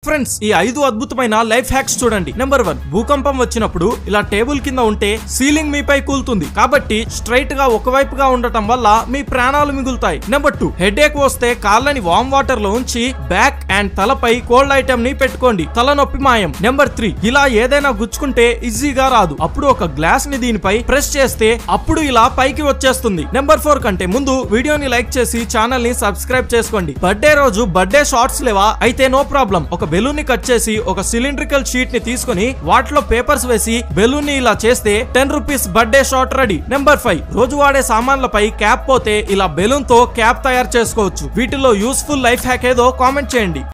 friends ఈ ఐదు అద్భుతమైన లైఫ్ హ్యాక్స్ చూడండి నెంబర్ వన్ భూకంపం వచ్చినప్పుడు ఇలా టేబుల్ కింద ఉంటే సీలింగ్ మీపై కూలుతుంది కాబట్టి స్ట్రైట్ గా ఒకవైపుగా ఉండటం వల్ల మీ ప్రాణాలు మిగులుతాయి నెంబర్ టూ హెడేక్ వస్తే కాళ్ళని వామ్ వాటర్ లో ఉంచి బ్యాక్ అండ్ తలపై కోల్డ్ ఐటమ్ ని పెట్టుకోండి తలనొప్పి మాయం నెంబర్ త్రీ ఇలా ఏదైనా గుచ్చుకుంటే ఈజీగా రాదు అప్పుడు ఒక గ్లాస్ ని దీనిపై ప్రెస్ చేస్తే అప్పుడు ఇలా పైకి వచ్చేస్తుంది నెంబర్ ఫోర్ కంటే ముందు వీడియోని లైక్ చేసి ఛానల్ ని సబ్స్క్రైబ్ చేసుకోండి బర్త్డే రోజు బర్త్డే షార్ట్స్ లేవా అయితే నో ప్రాబ్లం ఒక బెలూన్ ని కట్ చేసి ఒక సిలిండ్రికల్ షీట్ ని తీసుకొని వాటిలో పేపర్స్ వేసి బెలూన్ ని ఇలా చేస్తే ten rupees birthday short ready number five రోజు వాడే సామాన్లపై క్యాప్ పోతే ఇలా బెలూన్ తో క్యాప్ తయారు చేసుకోవచ్చు వీటిలో యూస్ఫుల్ లైఫ్ హ్యాక్ ఏదో కామెంట్ చేయండి